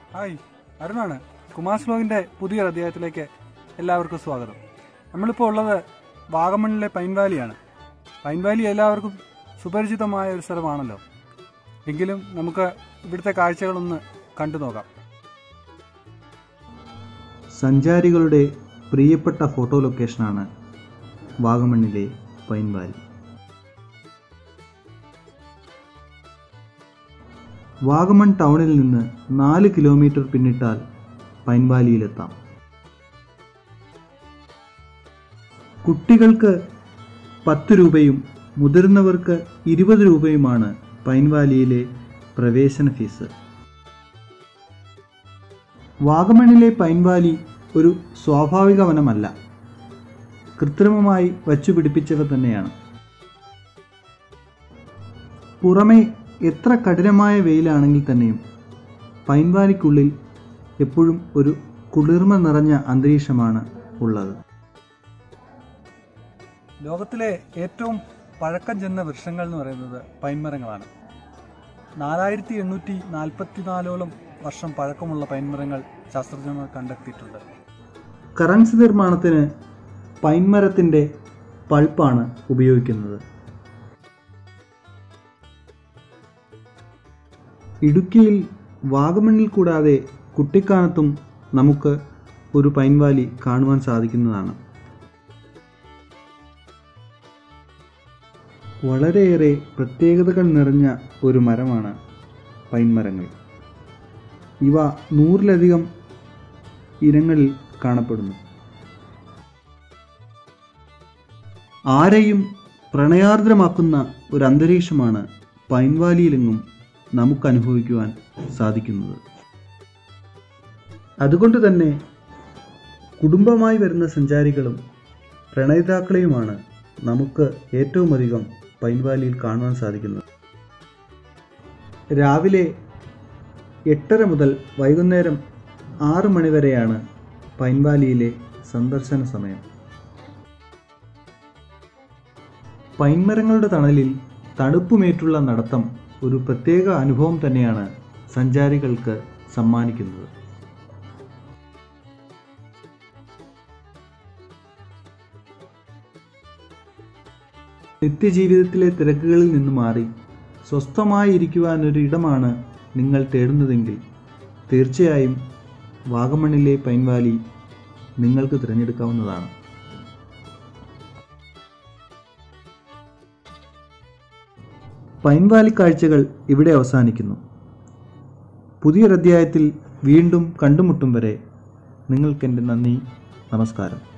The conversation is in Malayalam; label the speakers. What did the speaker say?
Speaker 1: ഹായ് അരുണാണ് കുമാസ് വ്ലോഗിന്റെ പുതിയൊരു അധ്യായത്തിലേക്ക് എല്ലാവർക്കും സ്വാഗതം നമ്മളിപ്പോൾ ഉള്ളത് വാഗമണിലെ പൈൻ വാലിയാണ് പൈൻ വാലി എല്ലാവർക്കും സുപരിചിതമായ ഒരു സ്ഥലമാണല്ലോ എങ്കിലും നമുക്ക് ഇവിടുത്തെ കാഴ്ചകളൊന്ന് കണ്ടു നോക്കാം
Speaker 2: സഞ്ചാരികളുടെ പ്രിയപ്പെട്ട ഫോട്ടോ ലൊക്കേഷനാണ് വാഗമണ്ണിലെ പൈൻ വാലി വാഗമൺ ടൗണിൽ നിന്ന് നാല് കിലോമീറ്റർ പിന്നിട്ടാൽ പൈൻ വാലിയിലെത്താം കുട്ടികൾക്ക് പത്ത് രൂപയും മുതിർന്നവർക്ക് ഇരുപത് രൂപയുമാണ് പൈൻ വാലിയിലെ പ്രവേശന ഫീസ് വാഗമണിലെ പൈൻ വാലി ഒരു സ്വാഭാവിക വനമല്ല കൃത്രിമമായി വച്ചുപിടിപ്പിച്ചവ തന്നെയാണ് പുറമെ എത്ര കഠിനമായ വെയിലാണെങ്കിൽ തന്നെയും പൈൻ വാലിക്കുള്ളിൽ എപ്പോഴും ഒരു കുളിർമ നിറഞ്ഞ അന്തരീക്ഷമാണ് ഉള്ളത്
Speaker 1: ലോകത്തിലെ ഏറ്റവും പഴക്കം ചെന്ന വൃക്ഷങ്ങൾ എന്ന് പറയുന്നത് പൈൻമരങ്ങളാണ് നാലായിരത്തി എണ്ണൂറ്റി നാൽപ്പത്തിനാലോളം വർഷം പഴക്കമുള്ള പൈൻമരങ്ങൾ ശാസ്ത്രജ്ഞന്മാർ കണ്ടെത്തിയിട്ടുണ്ട്
Speaker 2: കറൻസി നിർമ്മാണത്തിന് പൈൻമരത്തിൻ്റെ പൾപ്പാണ് ഉപയോഗിക്കുന്നത് ഇടുക്കിയിൽ വാഗമണ്ണിൽ കൂടാതെ കുട്ടിക്കാനത്തും നമുക്ക് ഒരു പൈൻവാലി കാണുവാൻ സാധിക്കുന്നതാണ് വളരെയേറെ പ്രത്യേകതകൾ നിറഞ്ഞ ഒരു മരമാണ് പൈൻമരങ്ങൾ ഇവ നൂറിലധികം ഇനങ്ങളിൽ കാണപ്പെടുന്നു ആരെയും പ്രണയാർദ്രമാക്കുന്ന ഒരു അന്തരീക്ഷമാണ് പൈൻവാലിയിലെങ്ങും നമുക്ക് അനുഭവിക്കുവാൻ സാധിക്കുന്നത് അതുകൊണ്ട് തന്നെ കുടുംബമായി വരുന്ന സഞ്ചാരികളും പ്രണയിതാക്കളെയുമാണ് നമുക്ക് ഏറ്റവും അധികം പൈൻവാലിയിൽ കാണുവാൻ സാധിക്കുന്നത് രാവിലെ എട്ടര മുതൽ വൈകുന്നേരം ആറ് മണി വരെയാണ് പൈൻവാലിയിലെ സന്ദർശന സമയം പൈൻമരങ്ങളുടെ തണലിൽ തണുപ്പുമേറ്റുള്ള നടത്തം ഒരു പ്രത്യേക അനുഭവം തന്നെയാണ് സഞ്ചാരികൾക്ക് സമ്മാനിക്കുന്നത് നിത്യജീവിതത്തിലെ തിരക്കുകളിൽ നിന്ന് മാറി സ്വസ്ഥമായിരിക്കുവാൻ ഒരു ഇടമാണ് നിങ്ങൾ തേടുന്നതെങ്കിൽ തീർച്ചയായും വാഗമണ്ണിലെ പൈൻവാലി നിങ്ങൾക്ക് തിരഞ്ഞെടുക്കാവുന്നതാണ് പൈൻവാലി കാഴ്ചകൾ ഇവിടെ അവസാനിക്കുന്നു പുതിയൊരധ്യായത്തിൽ വീണ്ടും കണ്ടുമുട്ടും വരെ നിങ്ങൾക്കെൻ്റെ നന്ദി നമസ്കാരം